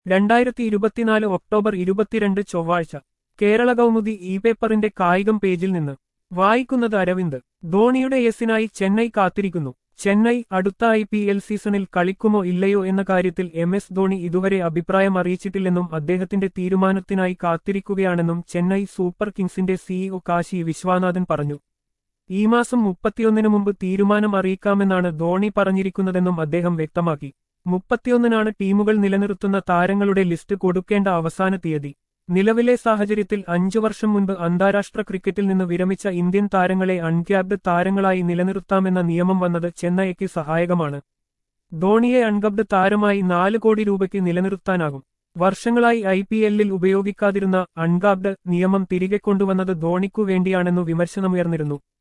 രണ്ടായിരത്തി ഇരുപത്തിനാല് ഒക്ടോബർ ഇരുപത്തിരണ്ട് ചൊവ്വാഴ്ച കേരള കൗമുദി ഇ പേപ്പറിന്റെ കായികം പേജിൽ നിന്ന് വായിക്കുന്നത് അരവിന്ദ് ധോണിയുടെ യെസിനായി ചെന്നൈ കാത്തിരിക്കുന്നു ചെന്നൈ അടുത്ത ഐ പി എൽ സീസണിൽ കളിക്കുമോ ഇല്ലയോ എന്ന കാര്യത്തിൽ എം എസ് ധോണി ഇതുവരെ അഭിപ്രായം അറിയിച്ചിട്ടില്ലെന്നും അദ്ദേഹത്തിന്റെ തീരുമാനത്തിനായി കാത്തിരിക്കുകയാണെന്നും ചെന്നൈ സൂപ്പർ കിങ്സിന്റെ സിഇഒ കാശി വിശ്വനാഥൻ പറഞ്ഞു ഈ മാസം മുപ്പത്തിയൊന്നിന് മുമ്പ് തീരുമാനം അറിയിക്കാമെന്നാണ് ധോണി പറഞ്ഞിരിക്കുന്നതെന്നും അദ്ദേഹം വ്യക്തമാക്കി മുപ്പത്തിയൊന്നിനാണ് ടീമുകൾ നിലനിർത്തുന്ന താരങ്ങളുടെ ലിസ്റ്റ് കൊടുക്കേണ്ട അവസാന തീയതി നിലവിലെ സാഹചര്യത്തിൽ അഞ്ചു വർഷം മുൻപ് അന്താരാഷ്ട്ര ക്രിക്കറ്റിൽ നിന്ന് വിരമിച്ച ഇന്ത്യൻ താരങ്ങളെ അൺക്യാപ്ഡ് താരങ്ങളായി നിലനിർത്താമെന്ന നിയമം വന്നത് ചെന്നൈയ്ക്ക് സഹായകമാണ് ധോണിയെ അൺകബ്ഡ് താരമായി നാല് കോടി രൂപയ്ക്ക് നിലനിർത്താനാകും വർഷങ്ങളായി ഐ പി എല്ലിൽ ഉപയോഗിക്കാതിരുന്ന അൺകാബ്ഡ് നിയമം തിരികെ കൊണ്ടുവന്നത് ധോണിക്കു വേണ്ടിയാണെന്നു വിമർശനമുയർന്നിരുന്നു